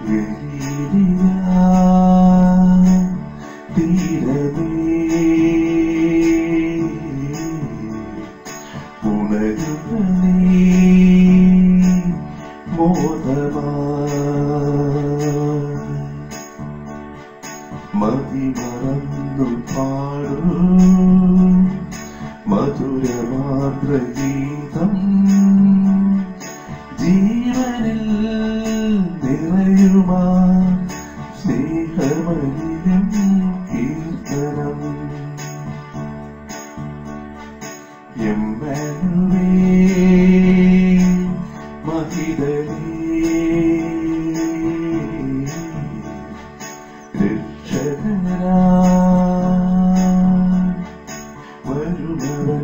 ഗലീലിയ തീരമേ ഉണരുക നീ മോദമായി മതി മറന്നു പാടൂ മധുരമാർദ്രഗീതം ജീവനിൽ നിറയുമാ സ്നേഹമലിയം കീർത്തനം എമ്മനുവേ മഹിതലേ രക്ഷകനായി വരുന്നവൻ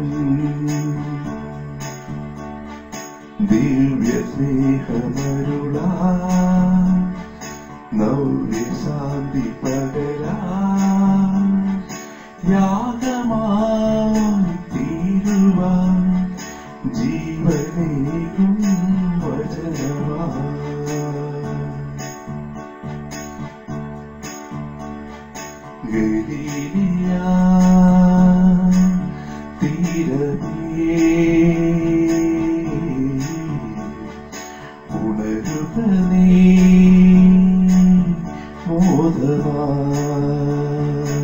ദിവ്യ സ്നേഹമരുളാ നവ്യശാന്തി പകരാ യാഗമായി തീരുവാൻ ജീവനേകും വചനമായി ഗലീലിയ തീരമേ ഉണരുക നീ മോദമായി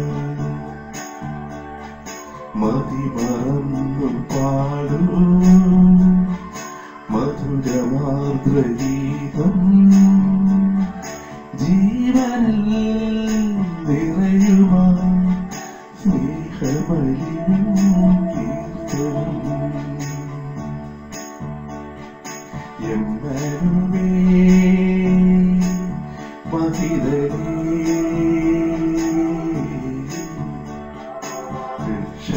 മതി മറന്നു പാടൂ മധുരമാർദ്രഗീതം ജീവനിൽ നിറയുമാ സ്നേഹമലിയും കീർത്തനം എമ്മനുവേ മഹിതലേ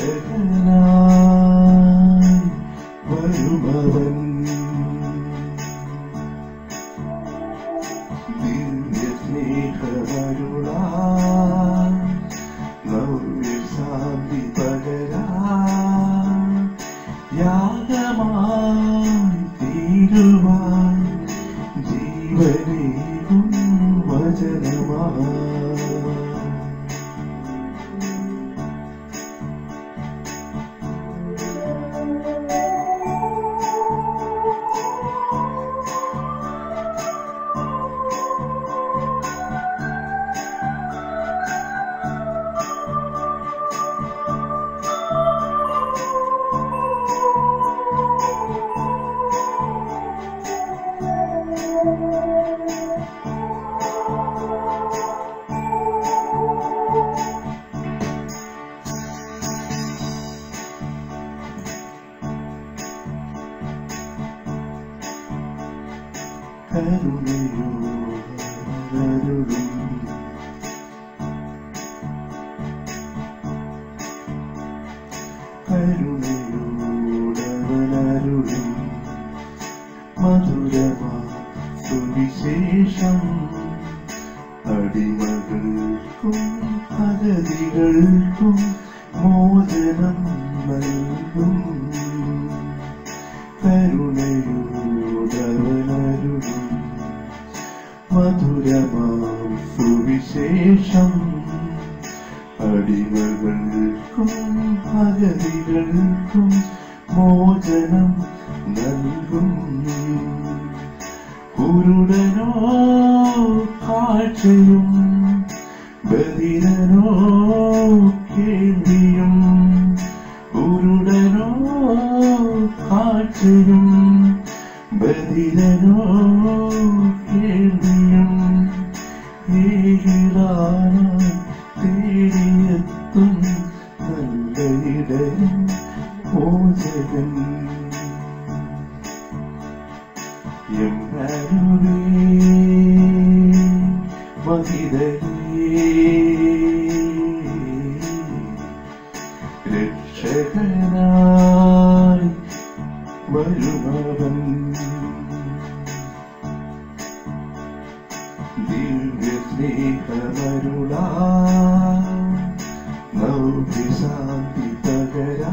രക്ഷകനായി വരുമവൻ ദിവ്യ സ്നേഹമരുളാ നവ്യ ശാന്തി പകരാ യാഗമായി തീരുവാൻ ജീവനേകും വചനമായി കരുണയോടരുളും കരുണയോടവനരുളും മധുരമാ സുവിശേഷം അടിമകൾക്കും അഗതികൾക്കും മോചനം നൽകും കരുണയോടവനരുളും മധുരമാം സുവിശേഷം അടിമകൾക്കും അഗതികൾക്കും മോചനം നൽകും കുരുടനോ കാഴ്ചയും ബദിരനോ കേൾവിയും കുരുടനോ കാഴ്ചയും ബദിരനോ കേൾവിയും ഏകിടാനായി തേടിയെത്തും നല്ല ഇടയൻ മോചകൻ എമ്മാനുവേ മഹിതലേ രക്ഷകനായി വരുമവൻ ദിവ്യ സ്നേഹമരുളാ നവ്യശാന്തി പകരാ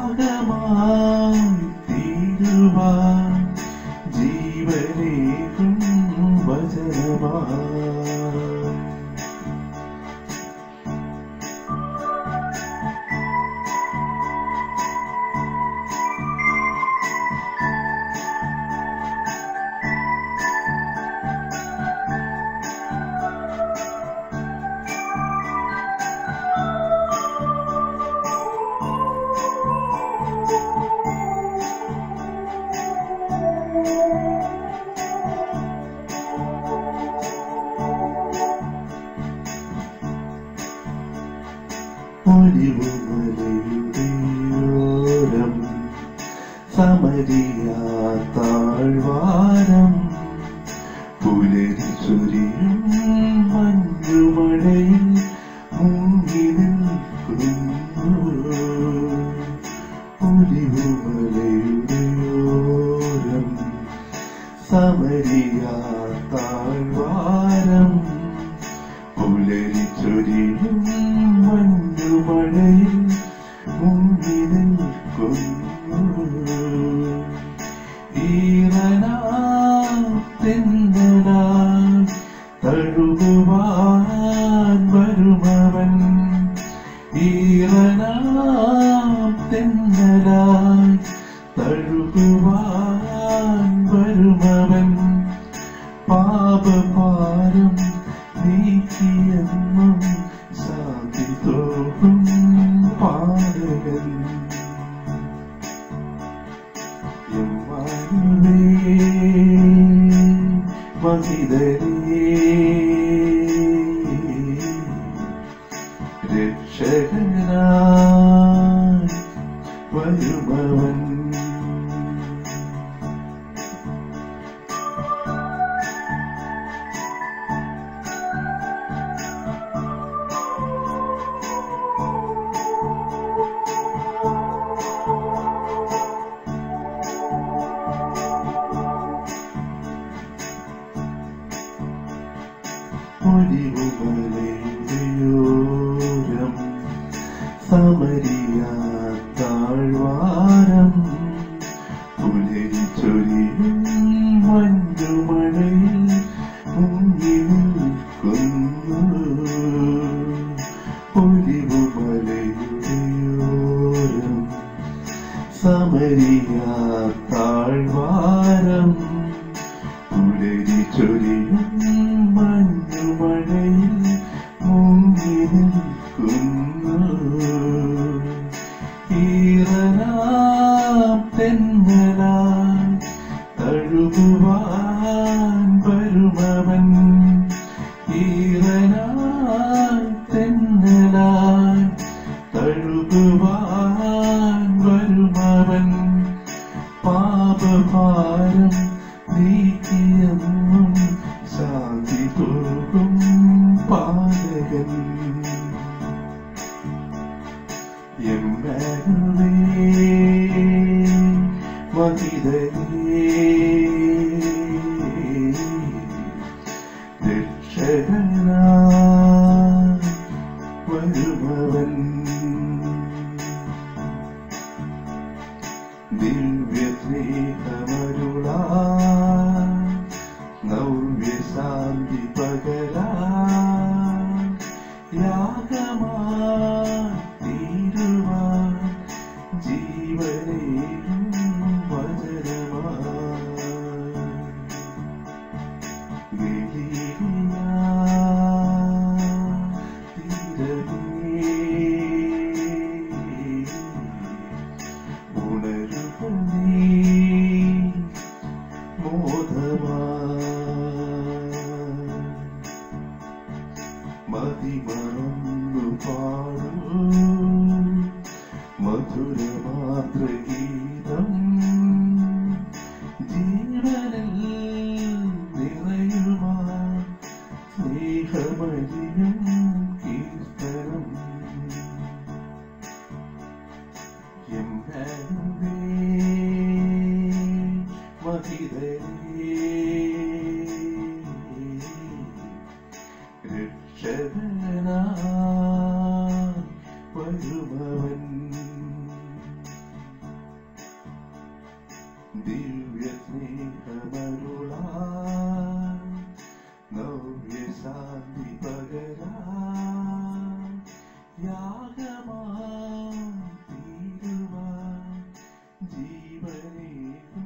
യാഗമായി തീരുവാൻ ജീവനേകും സമരിയ താഴ്വാരം പുലരി ചൊരിയും മഞ്ഞുമഴയിൽ മുങ്ങി നിൽക്കുന്നു ഒലിവുമലയുടെയോരം സമരിയ താഴ്വാരം പുലരി ചൊരിയും മഞ്ഞുമഴയിൽ മുങ്ങി നിൽക്കുന്നു ഈറനാ തഴുകുവാൻ വരുമവൻ ഈറനാം തെന്നലായി തഴുകുവാൻ വരുമവൻ പാപഭാരം നീക്കിയെന്നും ശാന്തി തോറും പാടകൻ മഹിതരേ രക്ഷകനായി വരുമവൻ ഒലിവുമലയോരം സമരിയ താഴ്വാരം പുലരി ചൊരിയും മഞ്ഞുമഴയിൽ മുങ്ങി നിൽക്കുന്നു ഒലിവുമലയോരം സമരിയ താഴ്വാരം പുലരി ചൊരിയും മഞ്ഞുമഴയിൽ മുങ്ങി നിൽക്കുന്നു ഈറനാം തെന്നലായി തഴുകുവാൻ വരുമവൻ ഈറനായി തെന്നലായി തഴുകുവാൻ വരുമവൻ പാപഭാരം നീക്കിയെന്നും ശാന്തി പോകും പാലകൻ എമ്മാനുവേ മഹിതരേ രക്ഷകനായി വരുമവൻ ദിവ്യസ്നേഹമരുളാ നവ്യശാന്തി പകരാ യാഗമായി തീരുവാൻ ജീവനേയും വചനമായി ഗലീലിയാ തീരമേ ഉണരുക നീ മതിമറന്നു പാടൂ മധുരമാതൃഗീതം ജീവനിൽ നിറയുമാ സ്നേഹമലിയും കീർത്തനം എമ്മാനുവേ മഹിതരേ രക്ഷകനായി വരുമവൻ ദിവ്യസ്നേഹമരുളാ നവ്യശാന്തി പകരാ യാഗമായി തീരുവാൻ ജീവനേകും